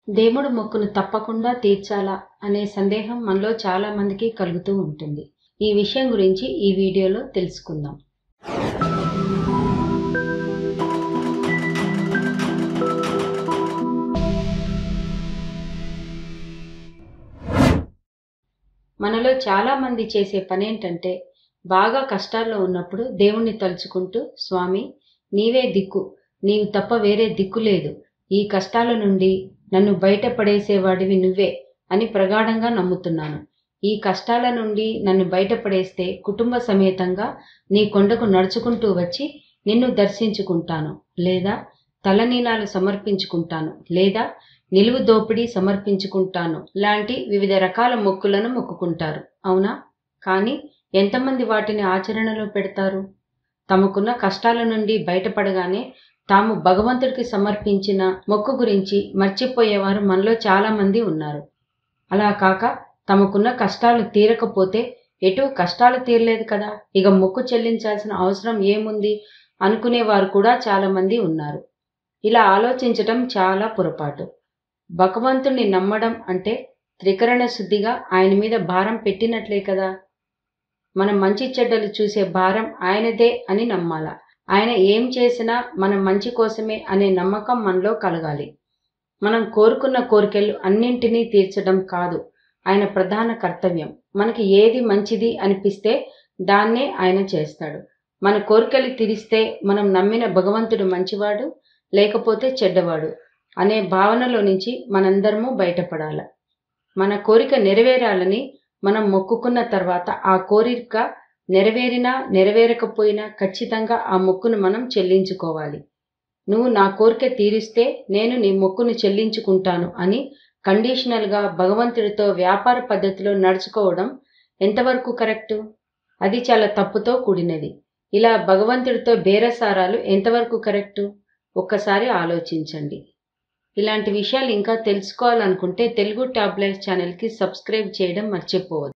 దేవుడు మొక్కును తప్పకుండా తీర్చాలా అనే సందేహం మనలో చాలా మందికి కలుగుతూ ఉంటుంది ఈ విషయం గురించి ఈ వీడియోలో తెలుసుకుందాం మనలో చాలా మంది చేసే పనేంటంటే బాగా కష్టాల్లో ఉన్నప్పుడు దేవుణ్ణి తలుచుకుంటూ స్వామి నీవే దిక్కు నీవు తప్ప వేరే దిక్కు లేదు ఈ కష్టాల నుండి నన్ను బయటపడేసేవాడివి నువ్వే అని ప్రగాఢంగా నమ్ముతున్నాను ఈ కష్టాల నుండి నన్ను బయటపడేస్తే కుటుంబ సమేతంగా నీ కొండకు నడుచుకుంటూ వచ్చి నిన్ను దర్శించుకుంటాను లేదా తలనీలాలు సమర్పించుకుంటాను లేదా నిలువు దోపిడీ సమర్పించుకుంటాను లాంటి వివిధ రకాల మొక్కులను మొక్కుకుంటారు అవునా కానీ ఎంతమంది వాటిని ఆచరణలో పెడతారు తమకున్న కష్టాల నుండి బయటపడగానే తాము భగవంతుడికి సమర్పించిన మొక్కు గురించి మర్చిపోయేవారు మనలో చాలామంది ఉన్నారు అలా కాక తమకున్న కష్టాలు తీరకపోతే ఎటు కష్టాలు తీరలేదు కదా ఇక మొక్కు చెల్లించాల్సిన అవసరం ఏముంది అనుకునేవారు కూడా చాలామంది ఉన్నారు ఇలా ఆలోచించటం చాలా పొరపాటు భగవంతుణ్ణి నమ్మడం అంటే త్రికరణ శుద్ధిగా ఆయన మీద భారం పెట్టినట్లే కదా మనం మంచి చెడ్డలు చూసే భారం ఆయనదే అని నమ్మాల ఆయన ఏం చేసినా మన మంచి కోసమే అనే నమ్మకం మనలో కలగాలి మనం కోరుకున్న కోరికలు అన్నింటినీ తీర్చడం కాదు ఆయన ప్రధాన కర్తవ్యం మనకి ఏది మంచిది అనిపిస్తే దాన్నే ఆయన చేస్తాడు మన కోరికలు తీరిస్తే మనం నమ్మిన భగవంతుడు మంచివాడు లేకపోతే చెడ్డవాడు అనే భావనలో నుంచి మనందరము బయటపడాలి మన కోరిక నెరవేరాలని మనం మొక్కుకున్న తర్వాత ఆ కోరిక నెరవేరినా నెరవేరకపోయినా ఖచ్చితంగా ఆ మొక్కును మనం చెల్లించుకోవాలి నువ్వు నా కోరిక తీరిస్తే నేను నీ మొక్కును చెల్లించుకుంటాను అని కండిషనల్గా భగవంతుడితో వ్యాపార పద్ధతిలో నడుచుకోవడం ఎంతవరకు కరెక్టు అది చాలా తప్పుతో కూడినది ఇలా భగవంతుడితో బేరసారాలు ఎంతవరకు కరెక్టు ఒక్కసారి ఆలోచించండి ఇలాంటి విషయాలు ఇంకా తెలుసుకోవాలనుకుంటే తెలుగు టాబ్లెట్ ఛానల్కి సబ్స్క్రైబ్ చేయడం మర్చిపోవద్దు